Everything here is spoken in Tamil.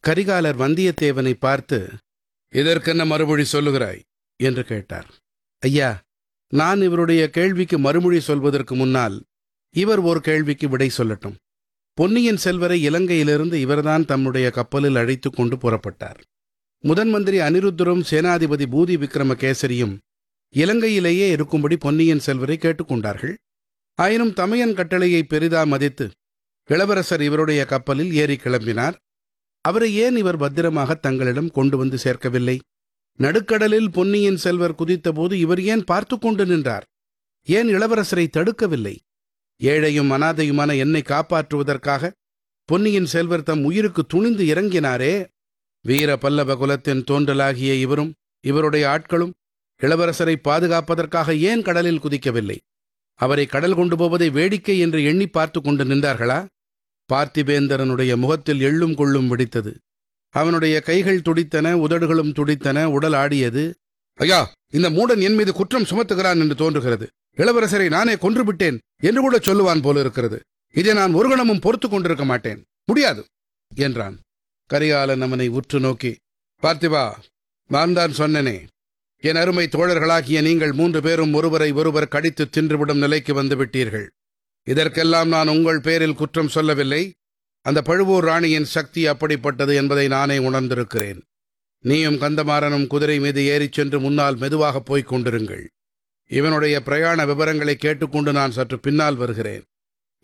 கரிகாலர் வந்தியத்தேவனை பார்த்து இதற்கென்ன மறுமொழி சொல்லுகிறாய் என்று கேட்டார் ஐயா நான் இவருடைய கேள்விக்கு மறுமொழி சொல்வதற்கு முன்னால் இவர் ஒரு கேள்விக்கு விடை சொல்லட்டும் பொன்னியின் செல்வரை இலங்கையிலிருந்து இவர்தான் தம்முடைய கப்பலில் அழைத்துக் கொண்டு புறப்பட்டார் முதன் மந்திரி அனிருத்தரும் சேனாதிபதி பூதி விக்ரமகேசரியும் இலங்கையிலேயே இருக்கும்படி பொன்னியின் செல்வரை கேட்டுக்கொண்டார்கள் ஆயினும் தமையன் கட்டளையை பெரிதா மதித்து இளவரசர் இவருடைய கப்பலில் ஏறி கிளம்பினார் அவரை ஏன் இவர் பத்திரமாக தங்களிடம் கொண்டு வந்து சேர்க்கவில்லை நடுக்கடலில் பொன்னியின் செல்வர் குதித்தபோது இவர் ஏன் பார்த்து கொண்டு நின்றார் ஏன் இளவரசரை தடுக்கவில்லை ஏழையும் அனாதையுமான என்னை காப்பாற்றுவதற்காக பொன்னியின் செல்வர் தம் உயிருக்கு துணிந்து இறங்கினாரே வீர பல்லவ குலத்தின் தோன்றலாகிய இவரும் இவருடைய ஆட்களும் இளவரசரை பாதுகாப்பதற்காக ஏன் கடலில் குதிக்கவில்லை அவரை கடல் கொண்டு போவதை வேடிக்கை என்று எண்ணி பார்த்து கொண்டு நின்றார்களா பார்த்திபேந்தரனுடைய முகத்தில் எள்ளும் கொள்ளும் வெடித்தது அவனுடைய கைகள் துடித்தன உதடுகளும் துடித்தன உடல் ஆடியது ஐயா இந்த மூடன் என் மீது குற்றம் சுமத்துகிறான் என்று தோன்றுகிறது இளவரசரை நானே கொன்றுவிட்டேன் என்று கூட சொல்லுவான் போல இருக்கிறது இதை நான் ஒரு கணமும் பொறுத்து கொண்டிருக்க மாட்டேன் முடியாது என்றான் கரிகாலன் அவனை உற்று நோக்கி பார்த்திபா நான் தான் சொன்னனே என் அருமை தோழர்களாகிய நீங்கள் மூன்று பேரும் ஒருவரை ஒருவர் கடித்து தின்றுவிடும் நிலைக்கு வந்து விட்டீர்கள் இதற்கெல்லாம் நான் உங்கள் பேரில் குற்றம் சொல்லவில்லை அந்த பழுவூர் ராணியின் சக்தி அப்படிப்பட்டது என்பதை நானே உணர்ந்திருக்கிறேன் நீயும் கந்தமாறனும் குதிரை மீது ஏறிச் சென்று முன்னால் மெதுவாக போய்க் கொண்டிருங்கள் இவனுடைய பிரயாண விவரங்களை கேட்டுக்கொண்டு நான் சற்று பின்னால் வருகிறேன்